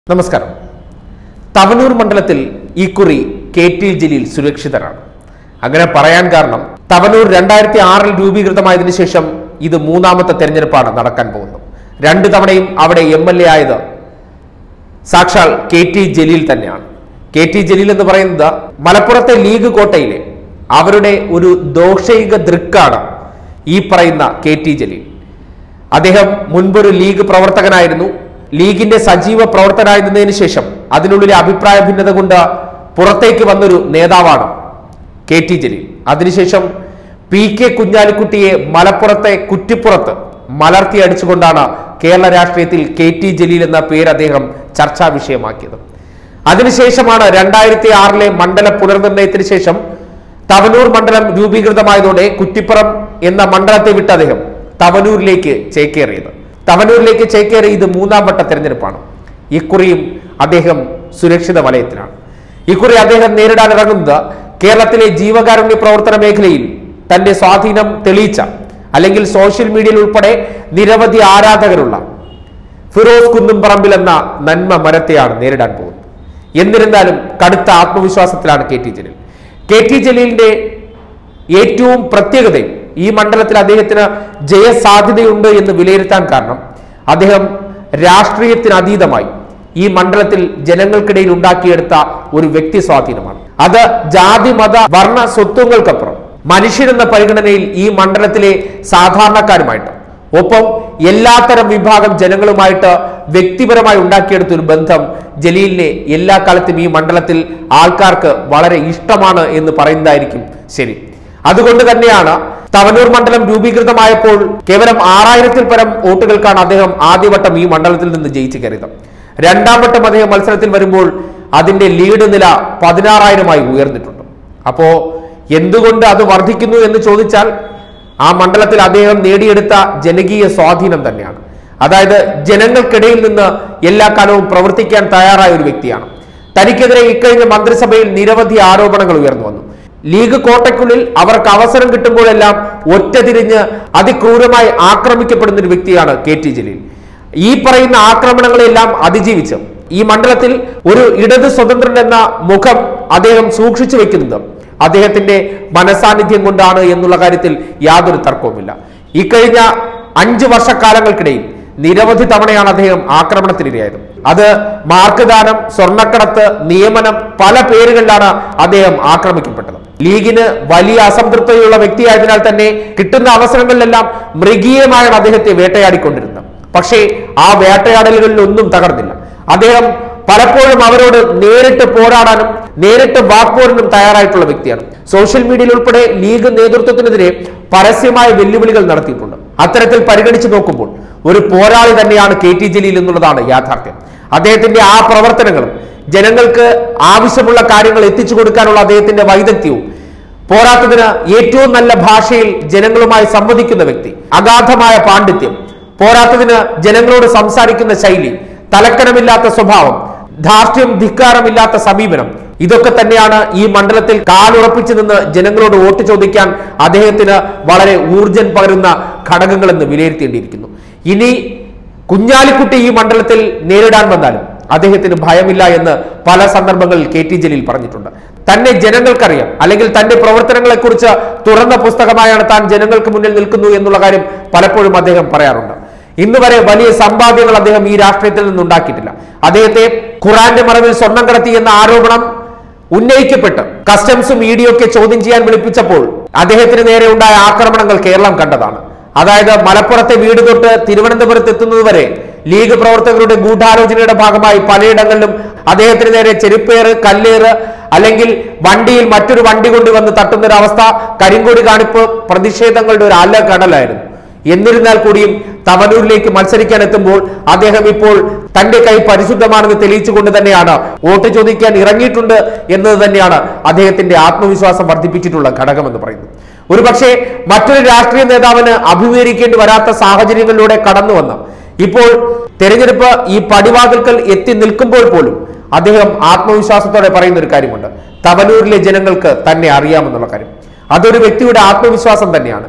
നമസ്കാരം തവനൂർ മണ്ഡലത്തിൽ ഇക്കുറി കെ ടി ജലീൽ സുരക്ഷിതരാണ് അങ്ങനെ പറയാൻ കാരണം തവനൂർ രണ്ടായിരത്തി ആറിൽ രൂപീകൃതമായതിനു ശേഷം ഇത് മൂന്നാമത്തെ തെരഞ്ഞെടുപ്പാണ് നടക്കാൻ പോകുന്നത് രണ്ടു തവണയും അവിടെ എം എൽ എ ആയത് സാക്ഷാൽ കെ ടി ജലീൽ തന്നെയാണ് കെ ടി ജലീൽ എന്ന് പറയുന്നത് മലപ്പുറത്തെ ലീഗ് കോട്ടയിലെ അവരുടെ ഒരു ദോഷൈക ദൃക്കാണ് ഈ പറയുന്ന കെ ടി ജലീൽ അദ്ദേഹം മുൻപൊരു ലീഗ് പ്രവർത്തകനായിരുന്നു ലീഗിന്റെ സജീവ പ്രവർത്തനായിരുന്നതിന് ശേഷം അതിനുള്ളിലെ അഭിപ്രായ ഭിന്നത കൊണ്ട് പുറത്തേക്ക് വന്നൊരു നേതാവാണ് കെ ടി ജലീൽ അതിനുശേഷം പി കെ കുഞ്ഞാലിക്കുട്ടിയെ മലപ്പുറത്തെ കുറ്റിപ്പുറത്ത് മലർത്തി അടിച്ചുകൊണ്ടാണ് കേരള രാഷ്ട്രീയത്തിൽ കെ ടി ജലീൽ എന്ന പേര് അദ്ദേഹം ചർച്ചാ വിഷയമാക്കിയത് അതിനുശേഷമാണ് രണ്ടായിരത്തി ആറിലെ മണ്ഡല പുനർനിർണയത്തിന് ശേഷം തവനൂർ മണ്ഡലം രൂപീകൃതമായതോടെ കുറ്റിപ്പുറം എന്ന മണ്ഡലത്തെ വിട്ട് അദ്ദേഹം തവനൂരിലേക്ക് ചേക്കേറിയത് തവനൂരിലേക്ക് ചേക്കേറി ഇത് മൂന്നാം വട്ട തെരഞ്ഞെടുപ്പാണ് ഇക്കുറിയും അദ്ദേഹം സുരക്ഷിത വലയത്തിലാണ് ഇക്കുറി അദ്ദേഹം നേരിടാൻ ഇറങ്ങുന്നത് കേരളത്തിലെ ജീവകാരുണ്യ പ്രവർത്തന മേഖലയിൽ തന്റെ സ്വാധീനം തെളിയിച്ച അല്ലെങ്കിൽ സോഷ്യൽ മീഡിയയിൽ ഉൾപ്പെടെ നിരവധി ആരാധകരുള്ള ഫിറോസ് കുന്നുംപറമ്പിൽ എന്ന നന്മ മരത്തെയാണ് നേരിടാൻ പോകുന്നത് എന്നിരുന്നാലും കടുത്ത ആത്മവിശ്വാസത്തിലാണ് K T Jaleel K T ജലീലിന്റെ ഏറ്റവും പ്രത്യേകതയും ഈ മണ്ഡലത്തിൽ അദ്ദേഹത്തിന് ജയസാധ്യതയുണ്ട് എന്ന് വിലയിരുത്താൻ കാരണം അദ്ദേഹം രാഷ്ട്രീയത്തിന് അതീതമായി ഈ മണ്ഡലത്തിൽ ജനങ്ങൾക്കിടയിൽ ഉണ്ടാക്കിയെടുത്ത ഒരു വ്യക്തി സ്വാധീനമാണ് അത് ജാതി മത വർണ്ണ സ്വത്വങ്ങൾക്കപ്പുറം മനുഷ്യരെന്ന പരിഗണനയിൽ ഈ മണ്ഡലത്തിലെ സാധാരണക്കാരുമായിട്ട് ഒപ്പം എല്ലാത്തരം വിഭാഗം ജനങ്ങളുമായിട്ട് വ്യക്തിപരമായി ഉണ്ടാക്കിയെടുത്ത ഒരു ബന്ധം ജലീലിനെ എല്ലാ കാലത്തും ഈ മണ്ഡലത്തിൽ ആൾക്കാർക്ക് വളരെ ഇഷ്ടമാണ് എന്ന് പറയുന്നതായിരിക്കും ശരി അതുകൊണ്ട് തന്നെയാണ് തവനൂർ മണ്ഡലം രൂപീകൃതമായപ്പോൾ കേവലം ആറായിരത്തിൽ പരം വോട്ടുകൾക്കാണ് അദ്ദേഹം ആദ്യവട്ടം ഈ മണ്ഡലത്തിൽ നിന്ന് ജയിച്ചു കയറിയത് രണ്ടാം വട്ടം അദ്ദേഹം മത്സരത്തിൽ വരുമ്പോൾ അതിന്റെ ലീഡ് നില പതിനാറായിരമായി ഉയർന്നിട്ടുണ്ട് അപ്പോ എന്തുകൊണ്ട് അത് വർദ്ധിക്കുന്നു എന്ന് ചോദിച്ചാൽ ആ മണ്ഡലത്തിൽ അദ്ദേഹം നേടിയെടുത്ത ജനകീയ സ്വാധീനം തന്നെയാണ് അതായത് ജനങ്ങൾക്കിടയിൽ നിന്ന് എല്ലാ കാലവും പ്രവർത്തിക്കാൻ തയ്യാറായ ഒരു വ്യക്തിയാണ് തനിക്കെതിരെ ഇക്കഴിഞ്ഞ മന്ത്രിസഭയിൽ നിരവധി ആരോപണങ്ങൾ ഉയർന്നു വന്നു ലീഗ് കോട്ടയ്ക്കുള്ളിൽ അവർക്ക് അവസരം കിട്ടുമ്പോഴെല്ലാം ഒറ്റതിരിഞ്ഞ് അതിക്രൂരമായി ആക്രമിക്കപ്പെടുന്ന ഒരു വ്യക്തിയാണ് കെ ടി ജലീൽ ഈ പറയുന്ന ആക്രമണങ്ങളെല്ലാം അതിജീവിച്ച് ഈ മണ്ഡലത്തിൽ ഒരു ഇടത് സ്വതന്ത്രൻ എന്ന മുഖം അദ്ദേഹം സൂക്ഷിച്ചു വെക്കുന്നത് അദ്ദേഹത്തിന്റെ മനസാന്നിധ്യം കൊണ്ടാണ് എന്നുള്ള കാര്യത്തിൽ യാതൊരു തർക്കവുമില്ല ഇക്കഴിഞ്ഞ അഞ്ച് വർഷക്കാലങ്ങൾക്കിടയിൽ നിരവധി തവണയാണ് അദ്ദേഹം ആക്രമണത്തിനിരയായത് അത് മാർക്ക് ദാനം സ്വർണ്ണക്കടത്ത് നിയമനം പല പേരുകളിലാണ് അദ്ദേഹം ആക്രമിക്കപ്പെട്ടത് ലീഗിന് വലിയ അസംതൃപ്തിയുള്ള വ്യക്തിയായതിനാൽ തന്നെ കിട്ടുന്ന അവസരങ്ങളിലെല്ലാം മൃഗീയമായാണ് അദ്ദേഹത്തെ വേട്ടയാടിക്കൊണ്ടിരുന്നത് പക്ഷേ ആ വേട്ടയാടലുകളിൽ ഒന്നും തകർന്നില്ല അദ്ദേഹം പലപ്പോഴും അവരോട് നേരിട്ട് പോരാടാനും നേരിട്ട് വാക്പോരിനും തയ്യാറായിട്ടുള്ള വ്യക്തിയാണ് സോഷ്യൽ മീഡിയയിൽ ഉൾപ്പെടെ ലീഗ് നേതൃത്വത്തിനെതിരെ പരസ്യമായ വെല്ലുവിളികൾ നടത്തിയിട്ടുണ്ട് അത്തരത്തിൽ പരിഗണിച്ചു നോക്കുമ്പോൾ ഒരു പോരാളി തന്നെയാണ് കെ ടി ജലീൽ എന്നുള്ളതാണ് യാഥാർത്ഥ്യം അദ്ദേഹത്തിന്റെ ആ പ്രവർത്തനങ്ങളും ജനങ്ങൾക്ക് ആവശ്യമുള്ള കാര്യങ്ങൾ എത്തിച്ചു കൊടുക്കാനുള്ള അദ്ദേഹത്തിന്റെ വൈദഗ്ധ്യവും പോരാത്തതിന് ഏറ്റവും നല്ല ഭാഷയിൽ ജനങ്ങളുമായി സംവദിക്കുന്ന വ്യക്തി അഗാധമായ പാണ്ഡിത്യം പോരാത്തതിന് ജനങ്ങളോട് സംസാരിക്കുന്ന ശൈലി തലക്കനമില്ലാത്ത സ്വഭാവം ധാർഷ്ട്യം ധിക്കാരമില്ലാത്ത സമീപനം ഇതൊക്കെ തന്നെയാണ് ഈ മണ്ഡലത്തിൽ കാലുറപ്പിച്ചു നിന്ന് ജനങ്ങളോട് വോട്ട് ചോദിക്കാൻ അദ്ദേഹത്തിന് വളരെ ഊർജം പകരുന്ന ഘടകങ്ങളെന്ന് വിലയിരുത്തേണ്ടിയിരിക്കുന്നു ഇനി കുഞ്ഞാലിക്കുട്ടി ഈ മണ്ഡലത്തിൽ നേരിടാൻ വന്നാലും അദ്ദേഹത്തിന് ഭയമില്ല എന്ന് പല സന്ദർഭങ്ങളിൽ കെ ടി ജലീൽ പറഞ്ഞിട്ടുണ്ട് തന്നെ ജനങ്ങൾക്കറിയാം അല്ലെങ്കിൽ തന്റെ പ്രവർത്തനങ്ങളെ കുറിച്ച് തുറന്ന പുസ്തകമായാണ് താൻ ജനങ്ങൾക്ക് മുന്നിൽ നിൽക്കുന്നു എന്നുള്ള കാര്യം പലപ്പോഴും അദ്ദേഹം പറയാറുണ്ട് ഇന്ന് വരെ വലിയ സമ്പാദ്യങ്ങൾ അദ്ദേഹം ഈ രാഷ്ട്രീയത്തിൽ നിന്നുണ്ടാക്കിയിട്ടില്ല അദ്ദേഹത്തെ ഖുറാന്റെ മറവിൽ സ്വർണം കടത്തി എന്ന ആരോപണം ഉന്നയിക്കപ്പെട്ട് കസ്റ്റംസും ഇ ഡി ഒക്കെ ചോദ്യം ചെയ്യാൻ വിളിപ്പിച്ചപ്പോൾ അദ്ദേഹത്തിന് നേരെ ഉണ്ടായ ആക്രമണങ്ങൾ കേരളം കണ്ടതാണ് അതായത് മലപ്പുറത്തെ വീട് തൊട്ട് തിരുവനന്തപുരത്ത് എത്തുന്നതുവരെ ലീഗ് പ്രവർത്തകരുടെ ഗൂഢാലോചനയുടെ ഭാഗമായി പലയിടങ്ങളിലും അദ്ദേഹത്തിന് നേരെ ചെരുപ്പേറ് കല്ലേറ് അല്ലെങ്കിൽ വണ്ടിയിൽ മറ്റൊരു വണ്ടി കൊണ്ടുവന്ന് തട്ടുന്ന ഒരു അവസ്ഥ കരിങ്കൊടി കാണിപ്പ് പ്രതിഷേധങ്ങളുടെ ഒരു അല കടലായിരുന്നു എന്നിരുന്നാൽ കൂടിയും തവനൂരിലേക്ക് മത്സരിക്കാൻ എത്തുമ്പോൾ അദ്ദേഹം ഇപ്പോൾ തന്റെ കൈ പരിശുദ്ധമാണെന്ന് തെളിയിച്ചുകൊണ്ട് തന്നെയാണ് വോട്ട് ചോദിക്കാൻ ഇറങ്ങിയിട്ടുണ്ട് എന്നത് തന്നെയാണ് അദ്ദേഹത്തിന്റെ ആത്മവിശ്വാസം വർദ്ധിപ്പിച്ചിട്ടുള്ള ഘടകമെന്ന് പറയുന്നത് ഒരുപക്ഷെ മറ്റൊരു രാഷ്ട്രീയ നേതാവിന് അഭിമുഖീകരിക്കേണ്ടി വരാത്ത സാഹചര്യങ്ങളിലൂടെ കടന്നു വന്ന ഇപ്പോൾ തെരഞ്ഞെടുപ്പ് ഈ പടിവാതിൽക്കൽ എത്തി നിൽക്കുമ്പോൾ പോലും അദ്ദേഹം ആത്മവിശ്വാസത്തോടെ പറയുന്ന ഒരു കാര്യമുണ്ട് തവനൂരിലെ ജനങ്ങൾക്ക് തന്നെ അറിയാമെന്നുള്ള കാര്യം അതൊരു വ്യക്തിയുടെ ആത്മവിശ്വാസം തന്നെയാണ്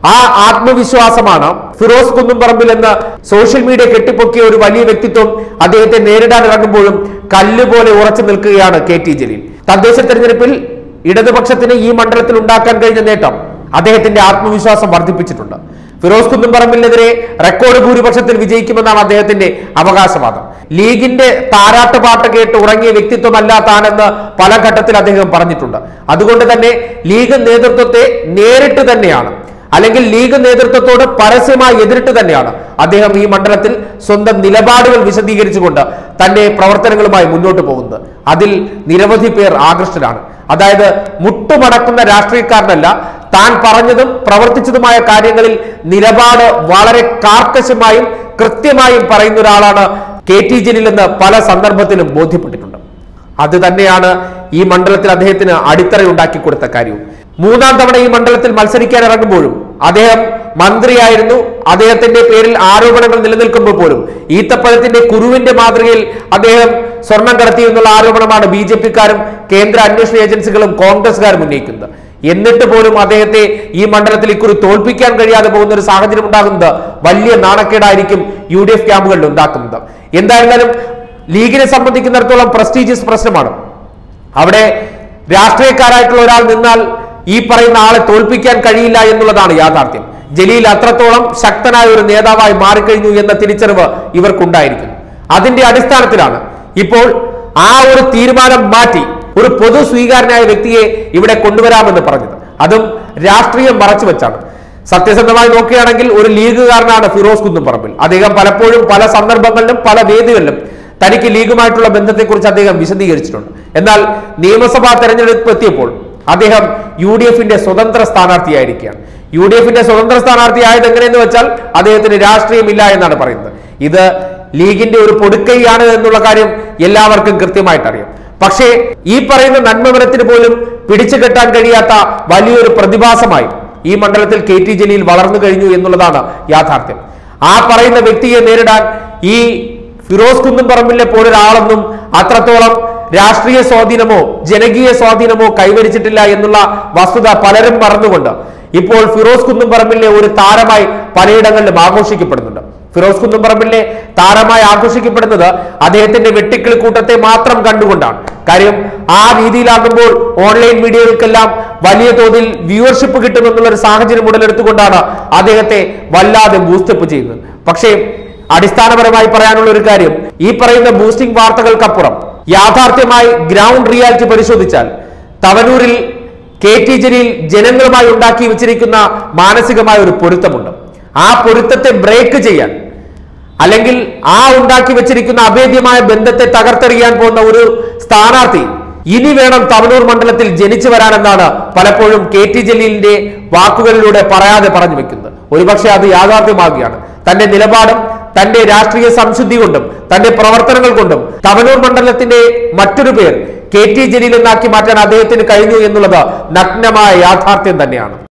ആ ആത്മവിശ്വാസമാണ് ഫിറോസ് കുന്നുംപറമ്പിൽ എന്ന സോഷ്യൽ മീഡിയ കെട്ടിപ്പൊക്കിയ ഒരു വലിയ വ്യക്തിത്വം അദ്ദേഹത്തെ നേരിടാൻ ഇറങ്ങുമ്പോഴും കല്ലുപോലെ ഉറച്ചു നിൽക്കുകയാണ് കെ ടി ജലീൽ തദ്ദേശ തെരഞ്ഞെടുപ്പിൽ ഇടതുപക്ഷത്തിന് ഈ മണ്ഡലത്തിൽ ഉണ്ടാക്കാൻ കഴിഞ്ഞ നേട്ടം അദ്ദേഹത്തിന്റെ ആത്മവിശ്വാസം വർദ്ധിപ്പിച്ചിട്ടുണ്ട് ഫിറോസ് കുന്നുംപറമ്പിനെതിരെ റെക്കോർഡ് ഭൂരിപക്ഷത്തിൽ വിജയിക്കുമെന്നാണ് അദ്ദേഹത്തിന്റെ അവകാശവാദം ലീഗിന്റെ താരാട്ട് പാട്ട് കേട്ട് ഉറങ്ങിയ വ്യക്തിത്വമല്ല താനെന്ന് പല ഘട്ടത്തിൽ അദ്ദേഹം പറഞ്ഞിട്ടുണ്ട് അതുകൊണ്ട് തന്നെ ലീഗ് നേതൃത്വത്തെ നേരിട്ട് തന്നെയാണ് അല്ലെങ്കിൽ ലീഗ് നേതൃത്വത്തോട് പരസ്യമായി എതിരിട്ട് തന്നെയാണ് അദ്ദേഹം ഈ മണ്ഡലത്തിൽ സ്വന്തം നിലപാടുകൾ വിശദീകരിച്ചുകൊണ്ട് തന്റെ പ്രവർത്തനങ്ങളുമായി മുന്നോട്ട് പോകുന്നത് അതിൽ നിരവധി പേർ ആകൃഷ്ടരാണ് അതായത് മുട്ടുമടക്കുന്ന രാഷ്ട്രീയക്കാരനല്ല താൻ പറഞ്ഞതും പ്രവർത്തിച്ചതുമായ കാര്യങ്ങളിൽ നിലപാട് വളരെ കാർക്കശമായും കൃത്യമായും പറയുന്ന ഒരാളാണ് കെ ടി ജലീൽ എന്ന് പല സന്ദർഭത്തിലും ബോധ്യപ്പെട്ടിട്ടുണ്ട് അത് തന്നെയാണ് ഈ മണ്ഡലത്തിൽ അദ്ദേഹത്തിന് അടിത്തറയുണ്ടാക്കി കൊടുത്ത കാര്യവും മൂന്നാം തവണ ഈ മണ്ഡലത്തിൽ മത്സരിക്കാൻ ഇറങ്ങുമ്പോഴും അദ്ദേഹം മന്ത്രിയായിരുന്നു അദ്ദേഹത്തിന്റെ പേരിൽ ആരോപണങ്ങൾ നിലനിൽക്കുമ്പോൾ പോലും ഈത്തപ്പഴത്തിന്റെ കുരുവിന്റെ മാതൃകയിൽ അദ്ദേഹം സ്വർണം കടത്തി എന്നുള്ള ആരോപണമാണ് ബി ജെ പിക്കാരും കേന്ദ്ര അന്വേഷണ ഏജൻസികളും കോൺഗ്രസ്സുകാരും ഉന്നയിക്കുന്നത് എന്നിട്ട് പോലും അദ്ദേഹത്തെ ഈ മണ്ഡലത്തിൽ ഇക്കുറി തോൽപ്പിക്കാൻ കഴിയാതെ പോകുന്ന ഒരു സാഹചര്യം ഉണ്ടാകുന്നത് വലിയ നാണക്കേടായിരിക്കും യു ഡി എഫ് ക്യാമ്പുകളിൽ ഉണ്ടാക്കുന്നത് എന്തായിരുന്നാലും ലീഗിനെ സംബന്ധിക്കുന്നിടത്തോളം പ്രസ്റ്റീജിയസ് പ്രശ്നമാണ് അവിടെ രാഷ്ട്രീയക്കാരായിട്ടുള്ള ഒരാൾ നിന്നാൽ ഈ പറയുന്ന ആളെ തോൽപ്പിക്കാൻ കഴിയില്ല എന്നുള്ളതാണ് യാഥാർത്ഥ്യം ജലീൽ അത്രത്തോളം ശക്തനായ ഒരു നേതാവായി മാറിക്കഴിഞ്ഞു എന്ന തിരിച്ചറിവ് ഇവർക്കുണ്ടായിരിക്കുന്നു അതിന്റെ അടിസ്ഥാനത്തിലാണ് ഇപ്പോൾ ആ ഒരു തീരുമാനം മാറ്റി ഒരു പൊതു സ്വീകാരനായ വ്യക്തിയെ ഇവിടെ കൊണ്ടുവരാമെന്ന് പറഞ്ഞത് അതും രാഷ്ട്രീയം മറച്ചു വെച്ചാണ് സത്യസന്ധമായി നോക്കുകയാണെങ്കിൽ ഒരു ലീഗുകാരനാണ് ഫിറോസ് കുന്നുംപറമ്പിൽ അദ്ദേഹം പലപ്പോഴും പല സന്ദർഭങ്ങളിലും പല വേദികളിലും തനിക്ക് ലീഗുമായിട്ടുള്ള ബന്ധത്തെക്കുറിച്ച് അദ്ദേഹം വിശദീകരിച്ചിട്ടുണ്ട് എന്നാൽ നിയമസഭാ തെരഞ്ഞെടുപ്പ് എത്തിയപ്പോൾ അദ്ദേഹം യു ഡി എഫിന്റെ സ്വതന്ത്ര സ്ഥാനാർത്ഥിയായിരിക്കുകയാണ് യു ഡി എഫിന്റെ സ്വതന്ത്ര സ്ഥാനാർത്ഥിയായത് എങ്ങനെയെന്ന് വെച്ചാൽ അദ്ദേഹത്തിന് രാഷ്ട്രീയമില്ല എന്നാണ് പറയുന്നത് ഇത് ലീഗിന്റെ ഒരു പൊടുക്കൈയാണ് എന്നുള്ള കാര്യം എല്ലാവർക്കും കൃത്യമായിട്ട് അറിയാം പക്ഷേ ഈ പറയുന്ന നന്മമരത്തിന് പോലും പിടിച്ചു കെട്ടാൻ കഴിയാത്ത വലിയൊരു പ്രതിഭാസമായി ഈ മണ്ഡലത്തിൽ കെ ടി ജലീൽ വളർന്നു കഴിഞ്ഞു എന്നുള്ളതാണ് യാഥാർത്ഥ്യം ആ പറയുന്ന വ്യക്തിയെ നേരിടാൻ ഈ ഫിറോസ് കുന്നുംപറമ്പിലെ പോലൊരാളൊന്നും അത്രത്തോളം രാഷ്ട്രീയ സ്വാധീനമോ ജനകീയ സ്വാധീനമോ കൈവരിച്ചിട്ടില്ല എന്നുള്ള വസ്തുത പലരും മറന്നുകൊണ്ട് ഇപ്പോൾ ഫിറോസ് കുന്നുംപറമ്പിലെ ഒരു താരമായി പലയിടങ്ങളിലും ആഘോഷിക്കപ്പെടുന്നുണ്ട് ഫിറോസ് കുന്നുംപറമ്പിലെ താരമായി ആഘോഷിക്കപ്പെടുന്നത് അദ്ദേഹത്തിന്റെ വെട്ടിക്കിൾ കൂട്ടത്തെ മാത്രം കണ്ടുകൊണ്ടാണ് കാര്യം ആ രീതിയിലാകുമ്പോൾ ഓൺലൈൻ മീഡിയകൾക്കെല്ലാം വലിയ തോതിൽ വ്യൂവർഷിപ്പ് കിട്ടുമെന്നുള്ള ഒരു സാഹചര്യം ഉടലെടുത്തുകൊണ്ടാണ് അദ്ദേഹത്തെ വല്ലാതെ ബൂസ്റ്റപ്പ് ചെയ്യുന്നത് പക്ഷേ അടിസ്ഥാനപരമായി പറയാനുള്ള ഒരു കാര്യം ഈ പറയുന്ന ബൂസ്റ്റിംഗ് വാർത്തകൾക്കപ്പുറം യാഥാർത്ഥ്യമായി ഗ്രൗണ്ട് റിയാലിറ്റി പരിശോധിച്ചാൽ തവനൂരിൽ കെ ടി ജലീൽ ജനങ്ങളുമായി ഉണ്ടാക്കി വെച്ചിരിക്കുന്ന മാനസികമായ ഒരു പൊരുത്തമുണ്ട് ആ പൊരുത്തത്തെ ബ്രേക്ക് ചെയ്യാൻ അല്ലെങ്കിൽ ആ ഉണ്ടാക്കി വെച്ചിരിക്കുന്ന അഭേദ്യമായ ബന്ധത്തെ തകർത്തെറിയാൻ പോകുന്ന ഒരു സ്ഥാനാർത്ഥി ഇനി വേണം തവനൂർ മണ്ഡലത്തിൽ ജനിച്ചു വരാനെന്നാണ് പലപ്പോഴും കെ ടി ജലീലിന്റെ വാക്കുകളിലൂടെ പറയാതെ പറഞ്ഞു വെക്കുന്നത് ഒരുപക്ഷെ അത് യാഥാർത്ഥ്യമാകുകയാണ് തന്റെ നിലപാടും തന്റെ രാഷ്ട്രീയ സംശുദ്ധി കൊണ്ടും തന്റെ പ്രവർത്തനങ്ങൾ കൊണ്ടും തവനൂർ മണ്ഡലത്തിന്റെ മറ്റൊരു പേർ കെ ടി ജലീൽ എന്നാക്കി മാറ്റാൻ അദ്ദേഹത്തിന് കഴിഞ്ഞു എന്നുള്ളത് നഗ്നമായ യാഥാർത്ഥ്യം തന്നെയാണ്